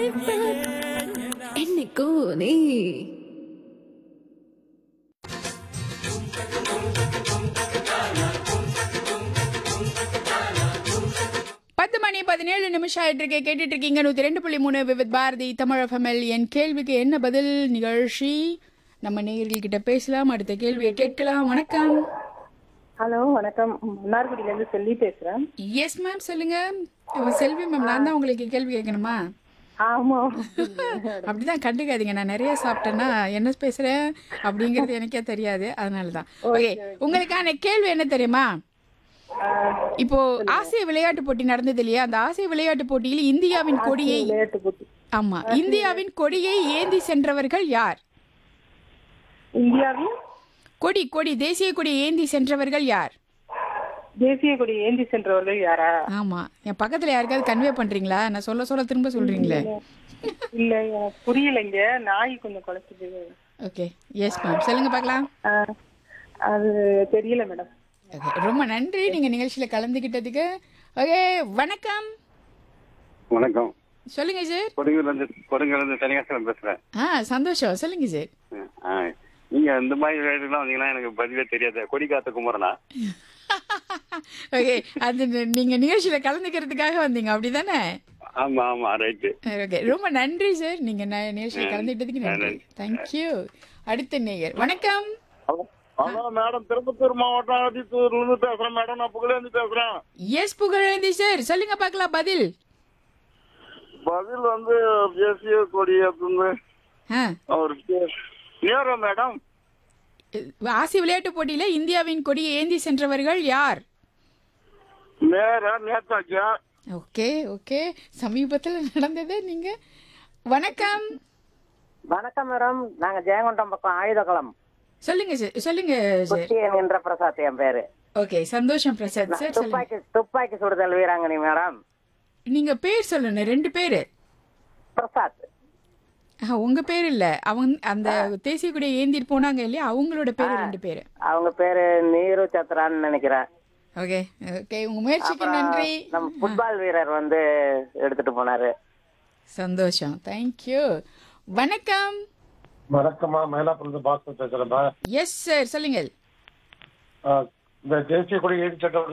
அழைப்பு என்னைக்கோ நீ பத்து மணி பதினேழு நிமிஷம் ஆயிட்டு இருக்கு கேட்டுட்டு இருக்கீங்க நூத்தி ரெண்டு புள்ளி மூணு விவித் பாரதி தமிழ் எஃப்எம்எல் என் கேள்விக்கு என்ன பதில் நிகழ்ச்சி நம்ம நேயர்கள் கிட்ட பேசலாம் அடுத்த கேள்வியை கேட்கலாம் வணக்கம் ஹலோ வணக்கம் மன்னார்குடியில இருந்து செல்வி பேசுறேன் எஸ் மேம் சொல்லுங்க இவ செல்வி மேம் நான் தான் உங்களுக்கு கேள்வி கேட்கணுமா ஆமா அப்படிதான் கண்டுக்காதீங்க நான் நிறைய சாப்பிட்டேன்னா என்ன பேசுறேன் அப்படிங்கிறது எனக்கே தெரியாது அதனால தான் ஓகே உங்களுக்கான கேள்வி என்ன தெரியுமா இப்போ ஆசிய விளையாட்டு போட்டி நடந்தது இல்லையா அந்த ஆசிய விளையாட்டு போட்டியில் இந்தியாவின் கொடியை விளையாட்டு போட்டி ஆமா இந்தியாவின் கொடியை ஏந்தி சென்றவர்கள் யார் இந்தியாவின் கொடி கொடி தேசிய கொடியை ஏந்தி சென்றவர்கள் யார் தேசிய கொடி ஏந்தி சென்றவர்கள் யாரா ஆமா என் பக்கத்துல யாருக்காவது கன்வே பண்றீங்களா நான் சொல்ல சொல்ல திரும்ப சொல்றீங்களே இல்ல எனக்கு புரியலைங்க நாய் கொஞ்சம் குலைச்சிது ஓகே எஸ் மேம் சொல்லுங்க பார்க்கலாம் ஆ, அது தெரியல மேடம் ஓகே ரொம்ப நன்றி நீங்க நிகழ்ச்சியில கலந்துக்கிட்டதுக்கு ஓகே வணக்கம் வணக்கம் சொல்லுங்க சார் கொடுங்கூர்ல இருந்து கொடுங்கூர்ல இருந்து தனியாசலம் பேசுறேன் ஆ சந்தோஷம் சொல்லுங்க சார் ஆ, நீங்க இந்த மாதிரி விளையாட்டுலாம் வந்தீங்கன்னா எனக்கு பதிலே தெரியாது கொடி காத்த குமரனா ஓகே அது நி- நீங்க நிகழ்ச்சியில கலந்துக்கிறதுக்காக வந்தீங்க அப்படிதானே ஆமா ஆமா ரைட்டு ஓகே ரொம்ப நன்றி சார் நீங்க ந- நிகழ்ச்சியில கலந்துக்கிட்டதுக்கு நன்றி தேங்க்யூ அடுத்த நேயர் வணக்கம் ஹலோ மேடம் திருப்பத்தூர் மாவட்டம் ஆதித்தூர்ல இருந்து பேசுறேன் மேடம் நான் புகழேந்தி பேசுறேன் எஸ் புகழேந்தி சார் சொல்லுங்க பார்க்கலாம் பதில் பதில் வந்து தேசிய கொடி அப்படின்னு ஆ அவருக்கு நேரோ மேடம் ஆசிய விளையாட்டு போட்டியில இந்தியாவின் கொடியை ஏந்தி சென்றவர்கள் யார் நேரா நேதாஜா ஓகே ஓகே சமீபத்தில் நடந்தது நீங்க வணக்கம் வணக்கம் மேடம் நாங்க ஜெயங்கொண்டம் பக்கம் ஆயுதகளம் சொல்லுங்க சார் சொல்லுங்க சார் குட்டியன் என்ற பிரசாத் என் பேரு ஓகே சந்தோஷம் பிரசாத் சார் சொல்லுங்க துப்பாக்கி துப்பாக்கி சுடுதல் வீராங்கனை மேடம் நீங்க பேர் சொல்லணும் ரெண்டு பேரு பிரசாத் ஆ, உங்க பேர் இல்ல அவங்க அந்த தேசிய கொடியை ஏந்திட்டு போனாங்க இல்லையா அவங்களோட பேரு ரெண்டு பேரு அவங்க பேரு நீரு சத்ரான்னு நினைக்கிறேன் ஓகே ஓகே உங்க முயற்சிக்கு அப்புறம் நன்றி நம்ம ஃபுட்பால் வீரர் வந்து எடுத்துட்டு போனாரு சந்தோஷம் தேங்க்யூ வணக்கம் வணக்கம்மா மயிலாப்பூர்ல பாஸ்கர் பேசுறேன் எஸ் சார் சொல்லுங்க இந்த தேசிய கொடி ஏடி சட்டம்